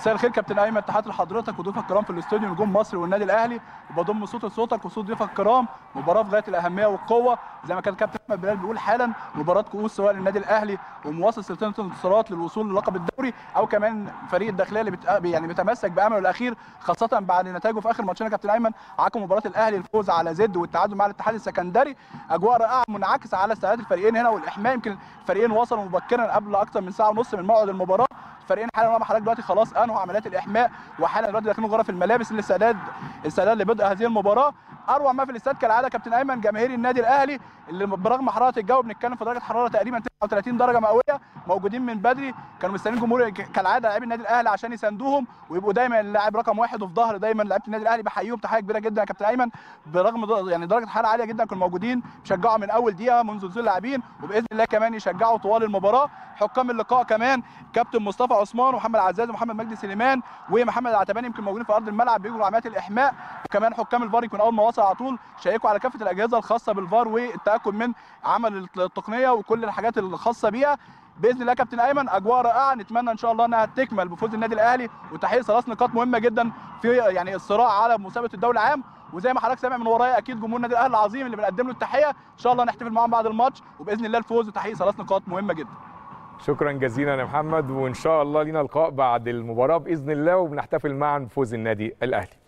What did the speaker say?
مساء الخير كابتن ايمن تحياتي لحضرتك وضيوفك الكرام في الاستوديو نجوم مصر والنادي الاهلي وبضم صوت لصوتك وصوت ضيوفك الكرام مباراه في غايه الاهميه والقوه زي ما كان كابتن احمد بلال بيقول حالا مباراه كؤوس سواء للنادي الاهلي ومواصل سلسله الانتصارات للوصول للقب الدوري او كمان فريق الداخليه اللي بت... يعني بيتمسك بامله الاخير خاصه بعد نتائجه في اخر ماتشين يا كابتن ايمن عقب مباراه الاهلي الفوز على زد والتعادل مع الاتحاد السكندري اجواء رائعه منعكسه على استعداد الفريقين هنا والاحماء يمكن الفريقين وصلوا مبكرا قبل اكثر من ساعه ونص من موعد المباراه الفريقين حالا مع حضرتك دلوقتي خلاص انهوا عمليات الاحماء وحالا دلوقتي داخلين غرف الملابس للاستعداد استعداد لبدء هذه المباراه اروع ما في الاستاد كالعاده كابتن ايمن جماهير النادي الاهلي اللي برغم حراره الجو بنتكلم في درجه حراره تقريبا 39 درجه مئويه موجودين من بدري كانوا مستنيين جمهور كالعاده لاعبي النادي الاهلي عشان يساندوهم ويبقوا دايما اللاعب رقم واحد وفي ظهر دايما لعيبه النادي الاهلي بحييهم تحيه كبيره جدا يا كابتن ايمن برغم يعني درجه حراره عاليه جدا كانوا موجودين بيشجعوا من اول دقيقه منذ نزول اللاعبين وباذن الله كمان يشجعوا طوال المباراه حكام اللقاء كمان كابتن مصطفى عثمان ومحمد عزاز ومحمد مجدي سليمان ومحمد العتباني يمكن موجودين في ارض الملعب بيجروا عمليات الاحماء وكمان حكام الفار يكون اول ما وصل على طول شيكوا على كافه الاجهزه الخاصه بالفار والتاكد من عمل التقنيه وكل الحاجات الخاصه بيها باذن الله كابتن ايمن اجواء رائعه نتمنى ان شاء الله انها تكمل بفوز النادي الاهلي وتحقيق ثلاث نقاط مهمه جدا في يعني الصراع على مسابقه الدوري العام وزي ما حضرتك سامع من ورايا اكيد جمهور النادي الاهلي العظيم اللي بنقدم له التحيه ان شاء الله نحتفل معاهم بعد الماتش وباذن الله الفوز وتحقيق ثلاث نقاط مهمه جدا شكرا جزيلا يا محمد وان شاء الله لينا لقاء بعد المباراه باذن الله وبنحتفل معا بفوز النادي الاهلي